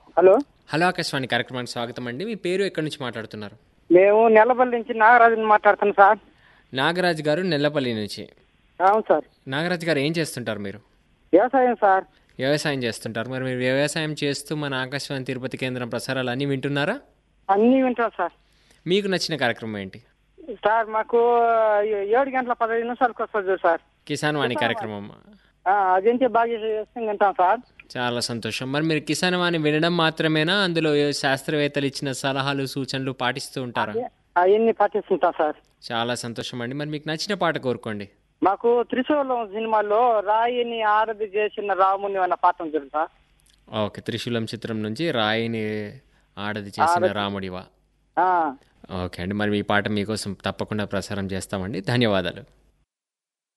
hello hello Akashvani కార్యక్రమానికి స్వాగతం అండి మీ పేరు ఎక్కడి నుంచి మాట్లాడుతున్నారు మేము నెల్లపల్లి నుంచి నాగరాజుని మాట్లాడుతున్నాం సార్ నాగరాజ్ గారు నెల్లపల్లి నుంచి అవును సార్ నాగరాజ్ గారు ఏం చేస్తుంటారు మీరు వ్యవసాయం సార్ వ్యవసాయం చేస్తుంటారు మరి మీరు వ్యవసాయం చేస్తూ మన ఆకాశవాణి తిరుపతి కేంద్రం ప్రసారాలు అన్నీ వింటున్నారా అన్నీ వింటాం సార్ మీకు నచ్చిన కార్యక్రమం ఏంటి సార్ మాకు ఏ- ఏడు గంటల పదహైదు నిమిషాలకు వస్తుంది చూడు సార్ కిసాన్ వాణి కార్యక్రమం ఆ, అదేంటి బాగా చేస్తాం వింటాం సార్ చాలా సంతోషం మరి మీరు కిసాన్ వాణి వినడం మాత్రమేనా అందులో ఏ శాస్త్రవేత్తలు ఇచ్చిన సలహాలు సూచనలు పాటిస్తూ ఉంటారా అవన్నీ పాటిస్తుంటాం సార్ చాలా సంతోషం అండి మరి మీకు నచ్చిన పాట కోరుకోండి మాకు త్రిశూలం సినిమాలో రాయిని ఆరది చేసిన రాముని అన్న పాఠం చూడు సార్ ఓకే త్రిశూలం చిత్రం నుంచి రాయిని ఆడది చేసిన రాముడివా ఆ, ఓకే అండి మరి మీ పాట మీకోసం తప్పకుండా ప్రసారం చేస్తామండి ధన్యవాదాలు